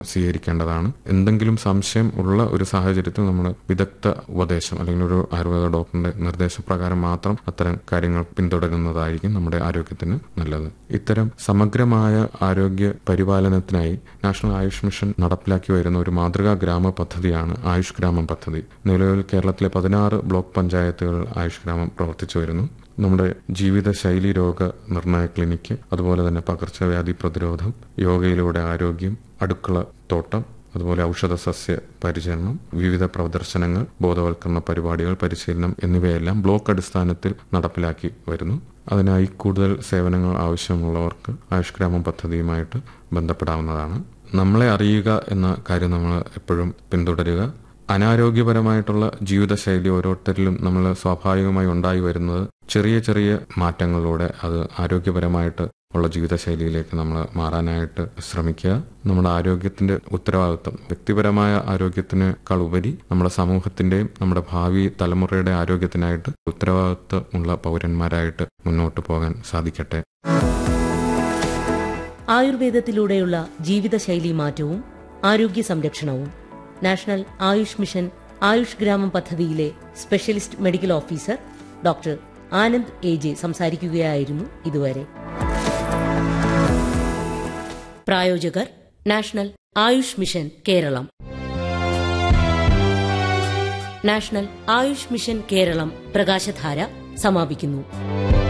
സ്വീകരിക്കേണ്ടതാണ് എന്തെങ്കിലും സംശയം ഉള്ള ഒരു സാഹചര്യത്തിൽ നമ്മൾ വിദഗ്ധ ഉപദേശം അല്ലെങ്കിൽ ഒരു ആയുർവേദ ഡോക്ടറിന്റെ നിർദ്ദേശപ്രകാരം മാത്രം അത്തരം കാര്യങ്ങൾ പിന്തുടരുന്നതായിരിക്കും നമ്മുടെ ആരോഗ്യത്തിന് നല്ലത് ഇത്തരം സമഗ്രമായ ആരോഗ്യ പരിപാലനത്തിനായി നാഷണൽ ആയുഷ് മിഷൻ നടപ്പിലാക്കി വരുന്ന ഒരു മാതൃകാ ഗ്രാമ പദ്ധതിയാണ് ആയുഷ് ഗ്രാമം പദ്ധതി നിലവിൽ കേരളത്തിലെ പതിനാറ് ബ്ലോക്ക് പഞ്ചായത്തുകൾ ആയുഷ് ഗ്രാമം പ്രവർത്തിച്ചു വരുന്നു നമ്മുടെ ജീവിതശൈലി രോഗ നിർണയ ക്ലിനിക്ക് അതുപോലെ തന്നെ പകർച്ചവ്യാധി പ്രതിരോധം യോഗയിലൂടെ ആരോഗ്യം അടുക്കള തോട്ടം അതുപോലെ ഔഷധ സസ്യ പരിചരണം വിവിധ പ്രദർശനങ്ങൾ ബോധവൽക്കരണ പരിപാടികൾ പരിശീലനം എന്നിവയെല്ലാം ബ്ലോക്ക് അടിസ്ഥാനത്തിൽ നടപ്പിലാക്കി വരുന്നു അതിനായി കൂടുതൽ സേവനങ്ങൾ ആവശ്യമുള്ളവർക്ക് ആയുഷ്ഗ്രാമം പദ്ധതിയുമായിട്ട് ബന്ധപ്പെടാവുന്നതാണ് നമ്മളെ അറിയുക എന്ന കാര്യം നമ്മൾ എപ്പോഴും പിന്തുടരുക അനാരോഗ്യപരമായിട്ടുള്ള ജീവിതശൈലി ഓരോരുത്തരിലും നമ്മൾ സ്വാഭാവികമായി ഉണ്ടായി വരുന്നത് ചെറിയ ചെറിയ മാറ്റങ്ങളിലൂടെ അത് ആരോഗ്യപരമായിട്ട് ഉള്ള ജീവിതശൈലിയിലേക്ക് നമ്മൾ മാറാനായിട്ട് ശ്രമിക്കുക നമ്മുടെ ആരോഗ്യത്തിന്റെ ഉത്തരവാദിത്വം വ്യക്തിപരമായ ആരോഗ്യത്തിനേക്കാൾ ഉപരി നമ്മുടെ സമൂഹത്തിന്റെയും നമ്മുടെ ഭാവി തലമുറയുടെ ആരോഗ്യത്തിനായിട്ട് ഉത്തരവാദിത്വമുള്ള പൗരന്മാരായിട്ട് മുന്നോട്ട് പോകാൻ സാധിക്കട്ടെ ആയുർവേദത്തിലൂടെയുള്ള ജീവിതശൈലി മാറ്റവും ആരോഗ്യ സംരക്ഷണവും നാഷണൽ ആയുഷ് മിഷൻ ആയുഷ് ഗ്രാമം പദ്ധതിയിലെ specialist medical officer doctor Anand A J സംസാരിക്കുകയായിരുന്നു ഇതുവരെ പ്രായോജകർ national Ayush mission Keralam national Ayush mission Keralam പ്രകാശധാര സമാപിക്കുന്നു